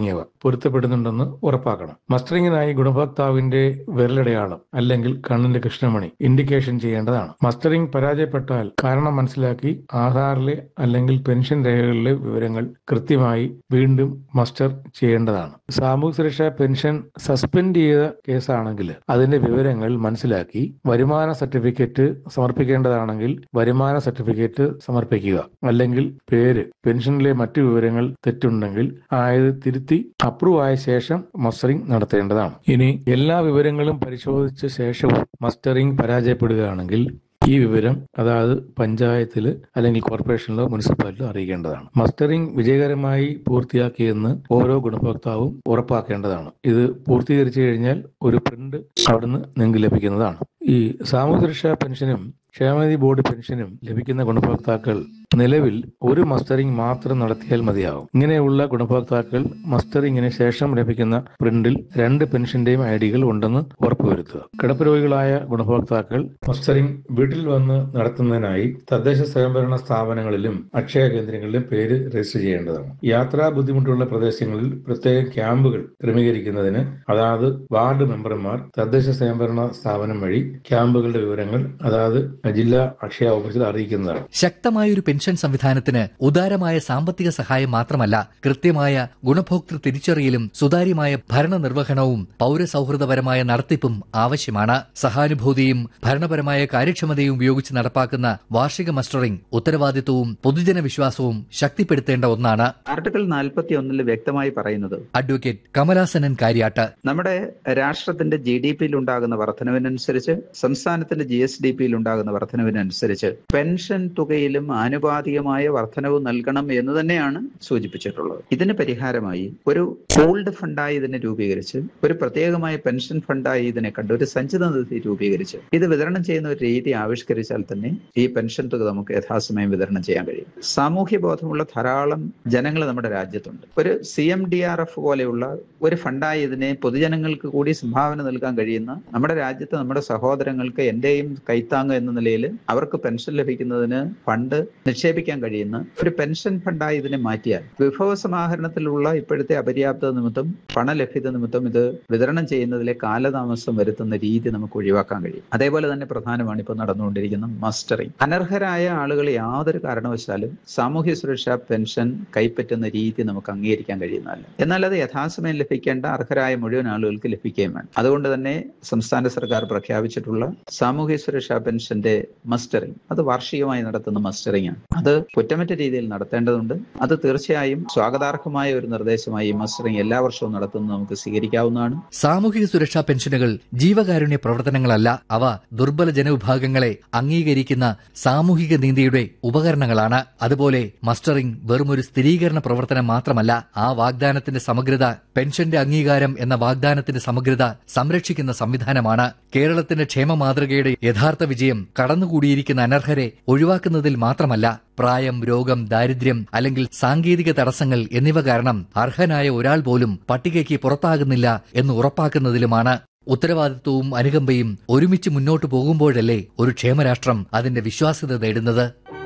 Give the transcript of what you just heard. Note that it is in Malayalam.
തുടങ്ങിയവ പൊരുത്തപ്പെടുന്നുണ്ടെന്ന് ഉറപ്പാക്കണം മസ്റ്ററിംഗിനായി ഗുണഭോക്താവിന്റെ വിരലടയാളം അല്ലെങ്കിൽ കണ്ണിന്റെ കൃഷ്ണമണി ഇൻഡിക്കേഷൻ ചെയ്യേണ്ടതാണ് മസ്റ്ററിംഗ് പരാജയപ്പെട്ടാൽ കാരണം മനസ്സിലാക്കി ആധാറിലെ അല്ലെങ്കിൽ പെൻഷൻ രേഖകളിലെ വിവരങ്ങൾ കൃത്യമായി വീണ്ടും മസ്റ്റർ ചെയ്യേണ്ടതാണ് സാമൂഹ്യ സുരക്ഷാ പെൻഷൻ സസ്പെൻഡ് ചെയ്ത കേസാണെങ്കിൽ അതിന്റെ വിവരങ്ങൾ മനസ്സിലാക്കി വരുമാന സർട്ടിഫിക്കറ്റ് സമർപ്പിക്കേണ്ടതാണെങ്കിൽ വരുമാന സർട്ടിഫിക്കറ്റ് സമർപ്പിക്കുക അല്ലെങ്കിൽ പേര് പെൻഷനിലെ മറ്റു വിവരങ്ങൾ തെറ്റുണ്ടെങ്കിൽ ആയത് തിരുത്തി അപ്രൂവ് ആയ ശേഷം മസ്റ്ററിംഗ് നടത്തേണ്ടതാണ് ഇനി എല്ലാ വിവരങ്ങളും പരിശോധിച്ച ശേഷവും മസ്റ്ററിംഗ് പരാജയപ്പെടുകയാണെങ്കിൽ ഈ വിവരം അതായത് പഞ്ചായത്തിൽ അല്ലെങ്കിൽ കോർപ്പറേഷനിലോ മുനിസിപ്പാലിറ്റിയിലോ അറിയിക്കേണ്ടതാണ് മസ്റ്ററിംഗ് വിജയകരമായി പൂർത്തിയാക്കിയെന്ന് ഓരോ ഗുണഭോക്താവും ഉറപ്പാക്കേണ്ടതാണ് ഇത് പൂർത്തീകരിച്ചു കഴിഞ്ഞാൽ ഒരു പ്രിന്റ് അവിടുന്ന് നിങ്ങൾക്ക് ലഭിക്കുന്നതാണ് ഈ സാമൂഹ്യ സുരക്ഷാ പെൻഷനും ക്ഷേമനിധി ബോർഡ് പെൻഷനും ലഭിക്കുന്ന ഗുണഭോക്താക്കൾ നിലവിൽ ഒരു മസ്റ്ററിംഗ് മാത്രം നടത്തിയാൽ മതിയാവും ഇങ്ങനെയുള്ള ഗുണഭോക്താക്കൾ മസ്റ്ററിംഗിന് ശേഷം ലഭിക്കുന്ന പ്രിന്റിൽ രണ്ട് പെൻഷന്റെയും ഐ ഡികൾ ഉണ്ടെന്ന് ഉറപ്പുവരുത്തുക കിടപ്പ് രോഗികളായ ഗുണഭോക്താക്കൾ മസ്റ്ററിംഗ് വീട്ടിൽ വന്ന് നടത്തുന്നതിനായി തദ്ദേശ സ്വയംഭരണ സ്ഥാപനങ്ങളിലും അക്ഷയ കേന്ദ്രങ്ങളിലും പേര് രജിസ്റ്റർ ചെയ്യേണ്ടതാണ് യാത്രാ ബുദ്ധിമുട്ടുള്ള പ്രദേശങ്ങളിൽ പ്രത്യേക ക്യാമ്പുകൾ ക്രമീകരിക്കുന്നതിന് അതാത് വാർഡ് മെമ്പർമാർ തദ്ദേശ സ്വയംഭരണ സ്ഥാപനം വഴി ക്യാമ്പുകളുടെ വിവരങ്ങൾ അതാത് ജില്ലാ അക്ഷയ ഓഫീസിൽ അറിയിക്കുന്നതാണ് ശക്തമായൊരു പെൻഷൻ സംവിധാനത്തിന് ഉദാരമായ സാമ്പത്തിക സഹായം മാത്രമല്ല കൃത്യമായ ഗുണഭോക്തൃ തിരിച്ചറിയലും സുതാര്യമായ ഭരണനിർവഹണവും പൌരസൌഹൃദപരമായ നടത്തിപ്പും ആവശ്യമാണ് സഹാനുഭൂതിയും ഭരണപരമായ കാര്യക്ഷമതയും ഉപയോഗിച്ച് നടപ്പാക്കുന്ന വാർഷിക മസ്റ്ററിംഗ് ഉത്തരവാദിത്വവും പൊതുജന വിശ്വാസവും ശക്തിപ്പെടുത്തേണ്ട ഒന്നാണ് ആർട്ടിക്കിൾ നാൽപ്പത്തി ഒന്നിൽ വ്യക്തമായി പറയുന്നത് അഡ്വക്കേറ്റ് കമലാസനൻ കാര്യാട്ട് നമ്മുടെ രാഷ്ട്രത്തിന്റെ ജി ഡി പിയിൽ ഉണ്ടാകുന്ന വർധനവിനനുസരിച്ച് സംസ്ഥാനത്തിന്റെ ജി എസ് ഡി പിയിൽ ഉണ്ടാകുന്ന വർധനവിനനുസരിച്ച് പെൻഷൻ തുകയിലും ആനുപാതികമായ വർധനവ് നൽകണം എന്ന് തന്നെയാണ് സൂചിപ്പിച്ചിട്ടുള്ളത് ഇതിന് പരിഹാരമായി ഒരു പൂൾഡ് ഫണ്ടായി ഇതിനെ രൂപീകരിച്ച് ഒരു പ്രത്യേകമായ പെൻഷൻ ഫണ്ടായി ഇതിനെ കണ്ട് ഒരു സഞ്ചിത നിധി രൂപീകരിച്ച് ഇത് വിതരണം ചെയ്യുന്ന ഒരു രീതി ആവിഷ്കരിച്ചാൽ തന്നെ ഈ പെൻഷൻ തുക നമുക്ക് യഥാസമയം വിതരണം ചെയ്യാൻ കഴിയും സാമൂഹ്യ ബോധമുള്ള ധാരാളം ജനങ്ങൾ നമ്മുടെ രാജ്യത്തുണ്ട് ഒരു C M D R F പോലെയുള്ള ഒരു ഫണ്ടായി ഇതിനെ പൊതുജനങ്ങൾക്ക് കൂടി സംഭാവന നൽകാൻ കഴിയുന്ന നമ്മുടെ രാജ്യത്ത് നമ്മുടെ സഹോദരങ്ങൾക്ക് എന്റെയും കൈത്താങ്ങ് എന്ന നിലയിൽ അവർക്ക് പെൻഷൻ ലഭിക്കുന്നതിന് ഫണ്ട് നിക്ഷേപിക്കാൻ കഴിയുന്ന ഒരു പെൻഷൻ ഫണ്ടായി ഇതിനെ മാറ്റിയാൽ വിഭവ സമാഹരണത്തിലുള്ള ഇപ്പോഴത്തെ അപര്യാപ്തത നിമിത്തം പണലഭ്യത നിമിത്തം ഇത് വിതരണം ചെയ്യുന്നതിലെ കാലതാമസം വരുത്തുന്ന രീതി നമുക്ക് ഒഴിവാക്കാൻ കഴിയും അതേപോലെ തന്നെ പ്രധാനമാണ് ഇപ്പോൾ നടന്നുകൊണ്ടിരിക്കുന്ന മസ്റ്ററിംഗ് അനർഹരായ ആളുകൾ യാതൊരു കാരണവശാലും സാമൂഹ്യ സുരക്ഷാ പെൻഷൻ കൈപ്പറ്റുന്ന രീതി നമുക്ക് അംഗീകരിക്കാൻ കഴിയുന്നതല്ല എന്നാൽ അത് യഥാസമയം ലഭിക്കേണ്ട അർഹരായ മുഴുവൻ ആളുകൾക്ക് ലഭിക്കുകയും വേണം അതുകൊണ്ട് തന്നെ സംസ്ഥാന സർക്കാർ പ്രഖ്യാപിച്ചിട്ടുള്ള സാമൂഹ്യ സുരക്ഷാ പെൻഷന്റെ മസ്റ്ററിംഗ് അത് വാർഷികമായി നടത്തുന്ന മസ്റ്ററിംഗ് ആണ് അത് കുറ്റമറ്റ രീതിയിൽ നടത്തേണ്ടതുണ്ട് അത് തീർച്ചയായും സ്വാഗതാർഹമായ ഒരു നിർദ്ദേശമായി ഈ മസ്റ്ററിംഗ് എല്ലാ വർഷവും നടത്തുന്നത് നമുക്ക് സ്വീകരിക്കാവുന്നതാണ് സാമൂഹിക സുരക്ഷാ പെൻഷനുകൾ ജീവകാരുണ്യ പ്രവർത്തനങ്ങളല്ല അവ ദുർബല ജനവിഭാഗങ്ങളെ അംഗീകരിക്കുന്ന സാമൂഹിക നീതിയുടെ ഉപകരണങ്ങളാണ് അതുപോലെ മസ്റ്ററിംഗ് വെറുമൊരു സ്ഥിരീകരണ പ്രവർത്തനം മാത്രമല്ല ആ വാഗ്ദാനത്തിന്റെ സമഗ്രത പെൻഷന്റെ അംഗീകാരം എന്ന വാഗ്ദാനത്തിന്റെ സമഗ്രത സംരക്ഷിക്കുന്ന സംവിധാനമാണ് കേരളത്തിന്റെ ക്ഷേമ മാതൃകയുടെ യഥാർത്ഥ വിജയം കടന്നുകൂടിയിരിക്കുന്ന അനർഹരെ ഒഴിവാക്കുന്നതിൽ മാത്രമല്ല പ്രായം രോഗം ദാരിദ്ര്യം അല്ലെങ്കിൽ സാങ്കേതിക തടസ്സങ്ങൾ എന്നിവ കാരണം അർഹനായ ഒരാൾ പോലും പട്ടികയ്ക്ക് പുറത്താകുന്നില്ല എന്ന് ഉറപ്പാക്കുന്നതിലുമാണ് ഉത്തരവാദിത്വവും അനുകമ്പയും ഒരുമിച്ച് മുന്നോട്ടു പോകുമ്പോഴല്ലേ ഒരു ക്ഷേമരാഷ്ട്രം അതിന്റെ വിശ്വാസ്യത നേടുന്നത്